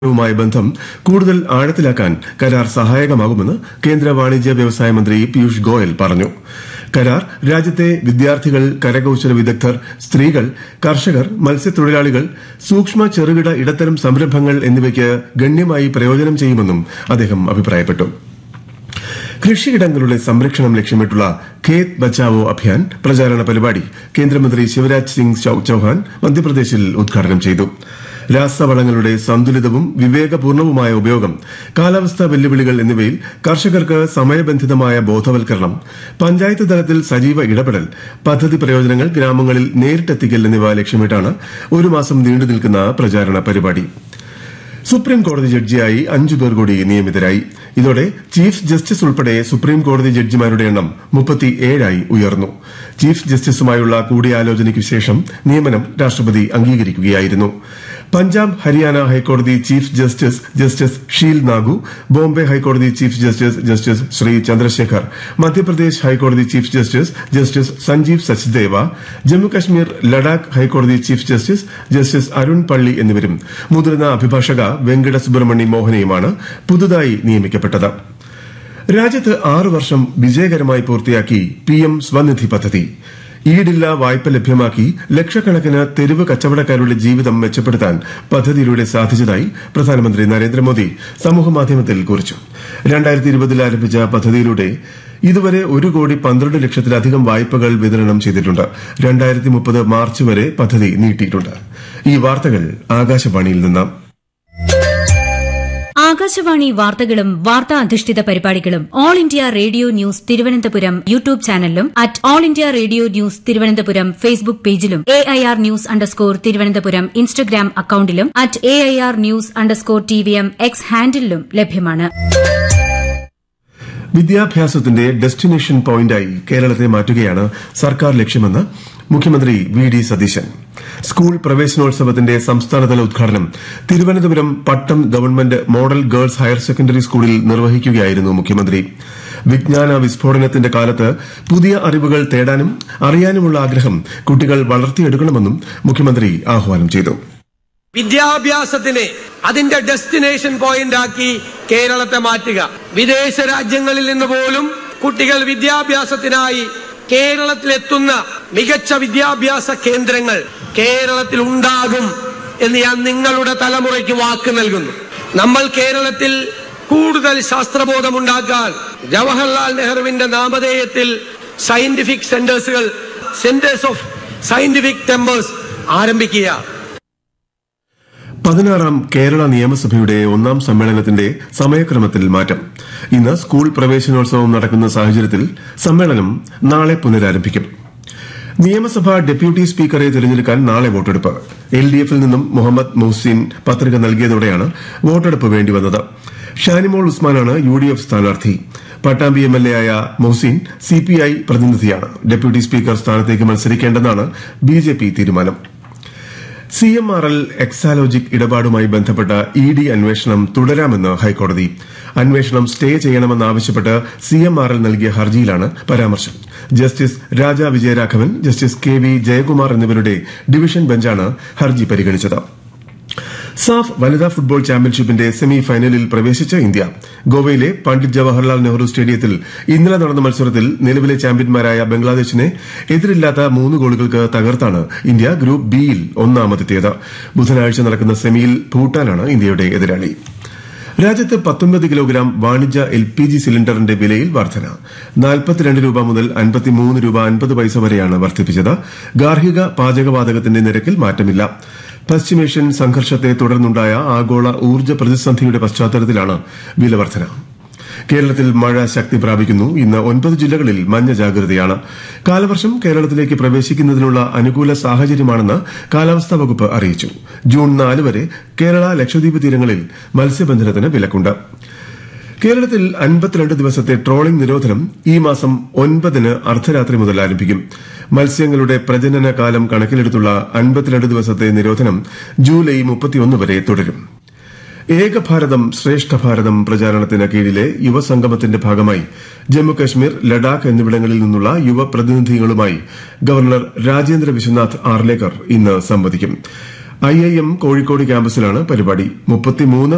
വുമായി ബന്ധം കൂടുതൽ ആഴത്തിലാക്കാൻ കരാർ സഹായകമാകുമെന്ന് കേന്ദ്ര വാണിജ്യ വ്യവസായ മന്ത്രി പീയൂഷ് ഗോയൽ പറഞ്ഞു കരാർ രാജ്യത്തെ വിദ്യാർത്ഥികൾ കരകൌശല വിദഗ്ധർ സ്ത്രീകൾ കർഷകർ മത്സ്യത്തൊഴിലാളികൾ സൂക്ഷ്മ ചെറുകിട ഇടത്തരം സംരംഭങ്ങൾ എന്നിവയ്ക്ക് ഗണ്യമായി പ്രയോജനം ചെയ്യുമെന്നും അദ്ദേഹം അഭിപ്രായപ്പെട്ടു കൃഷിയിടങ്ങളുടെ സംരക്ഷണം ലക്ഷ്യമിട്ടുള്ള ഖേത് ബച്ചാവോ അഭിയാൻ പ്രചാരണ പരിപാടി കേന്ദ്രമന്ത്രി ശിവരാജ് സിംഗ് ചൌ- ചൌഹാൻ മധ്യപ്രദേശിൽ ഉദ്ഘാടനം ചെയ്തു രാസവളങ്ങളുടെ സന്തുലിതവും വിവേകപൂർണവുമായ ഉപയോഗം കാലാവസ്ഥാ വെല്ലുവിളികൾ എന്നിവയിൽ കർഷകർക്ക് സമയബന്ധിതമായ ബോധവൽക്കരണം പഞ്ചായത്ത് തലത്തിൽ സജീവ ഇടപെടൽ പദ്ധതി പ്രയോജനങ്ങൾ ഗ്രാമങ്ങളിൽ നേരിട്ടെത്തിക്കൽ എന്നിവ ലക്ഷ്യമിട്ടാണ് ഒരു മാസം നീണ്ടു നിൽക്കുന്ന പ്രചാരണ പരിപാടി സുപ്രീം കോടതി ജഡ്ജിയായി അഞ്ചു പേർ കൂടി നിയമിതരായി ഇതോടെ ചീഫ് ജസ്റ്റിസ് ഉൾപ്പെടെ സുപ്രീം കോടതി ജഡ്ജിമാരുടെ എണ്ണം മുപ്പത്തിയേഴായി ഉയർന്നു ചീഫ് ജസ്റ്റിസുമായുള്ള കൂടിയാലോചനയ്ക്കു ശേഷം നിയമനം രാഷ്ട്രപതി അംഗീകരിക്കുകയായിരുന്നു പഞ്ചാബ് ഹരിയാന ഹൈക്കോടതി chief justice justice Sheel Nagu Bombay ഹൈക്കോടതി chief justice justice Shri Chandrashekhar Madhya Pradesh ഹൈക്കോടതി chief justice justice Sanjeev Sachdeva Jammu Kashmir Ladakh ഹൈക്കോടതി ചീഫ് ജസ്റ്റിസ് ജസ്റ്റിസ് അരുൺ പള്ളി എന്നിവരും മുതിർന്ന അഭിഭാഷക വെങ്കട സുബ്രഹ്മണ്യ മോഹനയുമാണ് പുതുതായി നിയമിക്കപ്പെട്ടത് രാജ്യത്ത് ആറ് വർഷം വിജയകരമായി പൂർത്തിയാക്കി പിഎം സ്വനിധി പദ്ധതി ഈടില്ലാ വായ്പ ലഭ്യമാക്കി ലക്ഷക്കണക്കിന് തെരുവ് കച്ചവടക്കാരുടെ ജീവിതം മെച്ചപ്പെടുത്താൻ പദ്ധതിയിലൂടെ സാധിച്ചതായി പ്രധാനമന്ത്രി നരേന്ദ്രമോദി സമൂഹമാധ്യമത്തിൽ കുറിച്ചു രണ്ടായിരത്തി ഇരുപതിൽ ആരംഭിച്ച പദ്ധതിയിലൂടെ ഇതുവരെ ഒരു കോടി പന്ത്രണ്ട് ലക്ഷത്തിലധികം വായ്പകൾ വിതരണം ചെയ്തിട്ടുണ്ട് രണ്ടായിരത്തി മുപ്പത് മാർച്ച് വരെ പദ്ധതി നീട്ടിയിട്ടുണ്ട് ഈ വാർത്തകൾ ആകാശവാണിയിൽ നിന്ന് ആകാശവാണി വാർത്തകളും വാർത്താ അധിഷ്ഠിത പരിപാടികളും All India Radio News Thiruvananthapuram YouTube ചാനലിലും at All India Radio News Thiruvananthapuram Facebook പേജിലും A I R news underscore Thiruvananthapuram Instagram അക്കൌണ്ടിലും at A I R news underscore T V M X ഹാൻഡിലും ലഭ്യമാണ് വിദ്യാഭ്യാസത്തിന്റെ ഡെസ്റ്റിനേഷൻ പോയിന്റായി കേരളത്തെ മാറ്റുകയാണ് സർക്കാർ ലക്ഷ്യമെന്ന് മുഖ്യമന്ത്രി വി ഡി സതീശൻ സ്കൂൾ പ്രവേശനോത്സവത്തിന്റെ സംസ്ഥാനതല ഉദ്ഘാടനം Thiruvananthapuram Pattom government model girls higher secondary സ്കൂളിൽ നിർവഹിക്കുകയായിരുന്നു മുഖ്യമന്ത്രി വിജ്ഞാന വിസ്ഫോടനത്തിന്റെ കാലത്ത് പുതിയ അറിവുകൾ തേടാനും അറിയാനുമുള്ള ആഗ്രഹം കുട്ടികൾ വളർത്തിയെടുക്കണമെന്നും മുഖ്യമന്ത്രി ആഹ്വാനം ചെയ്തു വിദ്യാഭ്യാസത്തിനെ അതിന്റെ ഡെസ്റ്റിനേഷൻ പോയിന്റ് ആക്കി കേരളത്തെ മാറ്റുക വിദേശ രാജ്യങ്ങളിൽ നിന്ന് പോലും കുട്ടികൾ വിദ്യാഭ്യാസത്തിനായി കേരളത്തിലെത്തുന്ന മികച്ച വിദ്യാഭ്യാസ കേന്ദ്രങ്ങൾ കേരളത്തിൽ ഉണ്ടാകും എന്ന് ഞാൻ നിങ്ങളുടെ തലമുറയ്ക്ക് വാക്ക് നൽകുന്നു നമ്മൾ കേരളത്തിൽ കൂടുതൽ ശാസ്ത്രബോധമുണ്ടാക്കാൻ ജവഹർലാൽ നെഹ്റുവിന്റെ നാമധേയത്തിൽ സയന്റിഫിക് സെന്റേഴ്സുകൾ സെന്റേഴ്സ് ഓഫ് സയന്റിഫിക് ടെമ്പേഴ്സ് ആരംഭിക്കുക പതിനാറാം കേരള നിയമസഭയുടെ ഒന്നാം സമ്മേളനത്തിന്റെ സമയക്രമത്തിൽ മാറ്റം ഇന്ന് സ്കൂൾ പ്രവേശനോത്സവം നടക്കുന്ന സാഹചര്യത്തിൽ സമ്മേളനം നാളെ പുനരാരംഭിക്കും നിയമസഭാ ഡെപ്യൂട്ടി സ്പീക്കറെ തിരഞ്ഞെടുക്കാൻ നാളെ വോട്ടെടുപ്പ് എൽ ഡി എഫിൽ നിന്നും മുഹമ്മദ് മൊഹ്സിൻ പത്രിക നൽകിയതോടെയാണ് വോട്ടെടുപ്പ് വേണ്ടിവന്നത് ഷാനിമോൾ ഉസ്മാനാണ് യു ഡി എഫ് സ്ഥാനാർത്ഥി പട്ടാമ്പി എം എൽ എ ആയ മൊഹ്സിൻ സിപിഐ പ്രതിനിധിയാണ് ഡെപ്യൂട്ടി സ്പീക്കർ സ്ഥാനത്തേക്ക് മത്സരിക്കേണ്ടെന്നാണ് ബി ജെ പി തീരുമാനം C M R L Exalogic ഇടപാടുമായി ബന്ധപ്പെട്ട ഇ ഡി അന്വേഷണം തുടരാമെന്ന് ഹൈക്കോടതി അന്വേഷണം സ്റ്റേ ചെയ്യണമെന്നാവശ്യപ്പെട്ട് സി എം ആർ എൽ നൽകിയ ഹർജിയിലാണ് പരാമർശം justice Raja Vijayaraghavan justice K V Jayakumar എന്നിവരുടെ ഡിവിഷൻ ബെഞ്ചാണ് ഹർജി പരിഗണിച്ചത് സാഫ് വനിതാ ഫുട്ബോൾ ചാമ്പ്യൻഷിപ്പിന്റെ സെമി ഫൈനലിൽ പ്രവേശിച്ച ഇന്ത്യ ഗോവയിലെ പണ്ഡിറ്റ് ജവഹർലാൽ നെഹ്റു സ്റ്റേഡിയത്തിൽ ഇന്നലെ നടന്ന മത്സരത്തിൽ നിലവിലെ ചാമ്പ്യന്മാരായ ബംഗ്ലാദേശിനെ എതിരില്ലാത്ത മൂന്ന് ഗോളുകൾക്ക് തകർത്താണ് ഇന്ത്യ ഗ്രൂപ്പ് ബിയിൽ ഒന്നാമതെത്തിയത് ബുധനാഴ്ച നടക്കുന്ന സെമിയിൽ ഭൂട്ടാനാണ് ഇന്ത്യയുടെ എതിരാളി രാജ്യത്ത് പത്തൊൻപത് കിലോഗ്രാം വാണിജ്യ എൽ പി ജി സിലിണ്ടറിന്റെ വിലയിൽ വർധന നാൽപ്പത്തിരണ്ട് രൂപ മുതൽ അൻപത്തിമൂന്ന് രൂപ അൻപത് പൈസ വരെയാണ് വർദ്ധിപ്പിച്ചത് ഗാർഹിക പാചകവാതകത്തിന്റെ നിരക്കിൽ മാറ്റമില്ല പശ്ചിമേഷ്യൻ സംഘർഷത്തെ തുടർന്നുണ്ടായ ആഗോള ഊർജ്ജ പ്രതിസന്ധിയുടെ പശ്ചാത്തലത്തിലാണ് വില വർധന കേരളത്തിൽ മഴ ശക്തി പ്രാപിക്കുന്നു ഇന്ന് ഒൻപത് ജില്ലകളിൽ മഞ്ഞ ജാഗ്രതയാണ് കാലവർഷം കേരളത്തിലേക്ക് പ്രവേശിക്കുന്നതിനുള്ള അനുകൂല സാഹചര്യമാണെന്ന് കാലാവസ്ഥാ വകുപ്പ് അറിയിച്ചു ജൂൺ നാല് വരെ കേരള ലക്ഷദ്വീപ് തീരങ്ങളിൽ മത്സ്യബന്ധനത്തിന് വിലക്കുണ്ട് കേരളത്തിൽ അൻപത്തിരണ്ട് ദിവസത്തെ ട്രോളിംഗ് നിരോധനം ഈ മാസം ഒൻപതിന് അർദ്ധരാത്രി മുതൽ ആരംഭിക്കും മത്സ്യങ്ങളുടെ പ്രജനന കാലം കണക്കിലെടുത്തുള്ള അൻപത്തിരണ്ട് ദിവസത്തെ നിരോധനം ജൂലൈ മുപ്പത്തിയൊന്ന് വരെ തുടരും ഏക ഭാരതം ശ്രേഷ്ഠ ഭാരതം പ്രചാരണത്തിന് കീഴിലെ യുവസംഗമത്തിന്റെ ഭാഗമായി ജമ്മുകശ്മീർ ലഡാക്ക് എന്നിവിടങ്ങളിൽ നിന്നുള്ള യുവ പ്രതിനിധികളുമായി ഗവർണർ രാജേന്ദ്ര വിശ്വനാഥ് ആർലേക്കർ ഇന്ന് സംവദിക്കും ഐ ഐ എം കോഴിക്കോട് ക്യാമ്പസിലാണ് പരിപാടി മുപ്പത്തിമൂന്ന്